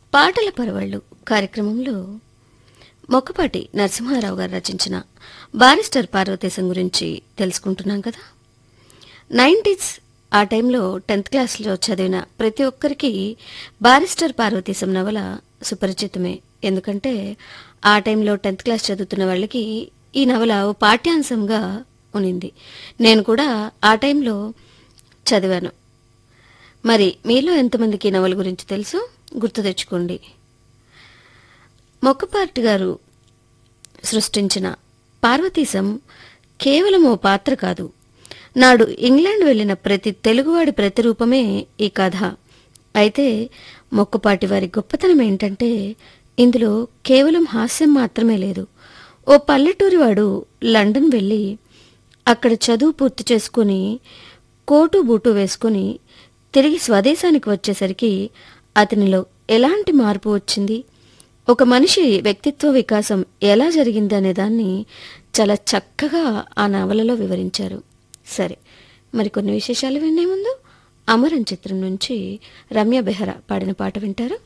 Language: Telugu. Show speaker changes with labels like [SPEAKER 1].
[SPEAKER 1] పాటల పరవళ్ళు కార్యక్రమంలో మొక్కపాటి నరసింహారావు గారు రచించిన బారిస్టర్ పార్వతీశం గురించి తెలుసుకుంటున్నాం కదా నైంటీస్ ఆ టైంలో టెన్త్ క్లాస్లో చదివిన ప్రతి ఒక్కరికి బారిస్టర్ పార్వతీశం నవల సుపరిచితమే ఎందుకంటే ఆ టైంలో టెన్త్ క్లాస్ చదువుతున్న వాళ్ళకి ఈ నవల ఓ పాఠ్యాంశంగా ఉనింది నేను కూడా ఆ టైంలో చదివాను మరి మీలో ఎంతమందికి ఈ నవల గురించి తెలుసు గుర్తు తెచ్చుకోండి మొక్కపాటి గారు సృష్టించిన పార్వతీశం కేవలం ఓ పాత్ర కాదు నాడు ఇంగ్లాండ్ వెళ్లిన ప్రతి తెలుగువాడి ప్రతిరూపమే ఈ కథ అయితే మొక్కపాటి వారి గొప్పతనం ఏంటంటే ఇందులో కేవలం హాస్యం మాత్రమే లేదు ఓ పల్లెటూరివాడు లండన్ వెళ్ళి అక్కడ చదువు పూర్తి చేసుకుని కోటు బూటు వేసుకుని తిరిగి స్వదేశానికి వచ్చేసరికి అతనిలో ఎలాంటి మార్పు వచ్చింది ఒక మనిషి వ్యక్తిత్వ వికాసం ఎలా జరిగింది అనే దాన్ని చాలా చక్కగా ఆ నవలలో వివరించారు సరే మరికొన్ని విశేషాలు వినే ముందు అమరం చిత్రం నుంచి రమ్య బెహ్రా పాడిన పాట వింటారు